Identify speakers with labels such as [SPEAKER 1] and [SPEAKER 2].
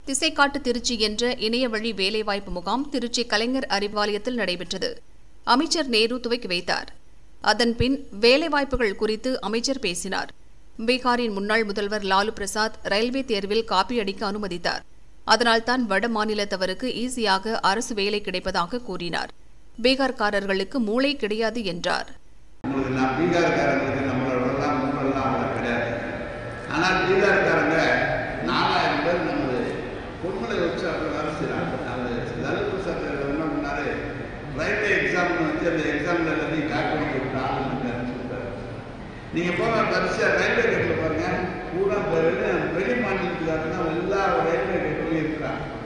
[SPEAKER 1] திசைக்காட்டு திருச்சி என்ற இணையவழி வேலைவாய்ப்பு முகாம் திருச்சி கலைஞர் அறிவாலயத்தில் நடைபெற்றது அமைச்சர் நேரு துவக்கி வைத்தார் அதன்பின் வேலைவாய்ப்புகள் குறித்து அமைச்சர் பேசினார் பீகாரின் முன்னாள் முதல்வர் லாலு பிரசாத் ரயில்வே தேர்வில் காப்பி அடிக்க அனுமதித்தார் அதனால்தான் வட மாநிலத்தவருக்கு ஈஸியாக அரசு வேலை கிடைப்பதாக கூறினார் பீகார்காரர்களுக்கு மூளை கிடையாது என்றார்
[SPEAKER 2] உங்களுக்கு நான் பீகார்காரங்களுக்கு நம்மளோடலாம் முன்னெல்லாம் அவ்வளோ கிடையாது ஆனால் பீகார்காரங்க நாலாயிரம் பேர் நமது பொன்மலை வச்சு அப்போ வேலை செய்கிறாங்க அது லலித் பிரசாத் என்ன பண்ணாரு ரயில்வே எக்ஸாம்னு வச்சு அந்த எக்ஸாமில் எல்லாத்தையும் காப்பி பண்ணி விட்டு ஆள் இருக்காருன்னு சொல்லிட்டாரு நீங்கள் போக வரிசையாக ரயில்வே கேட்டில் பாருங்க பூரா வெளி வெளி மாநிலத்துக்காரங்க எல்லா ரயில்வே கேட்லையும் இருக்கிறாங்க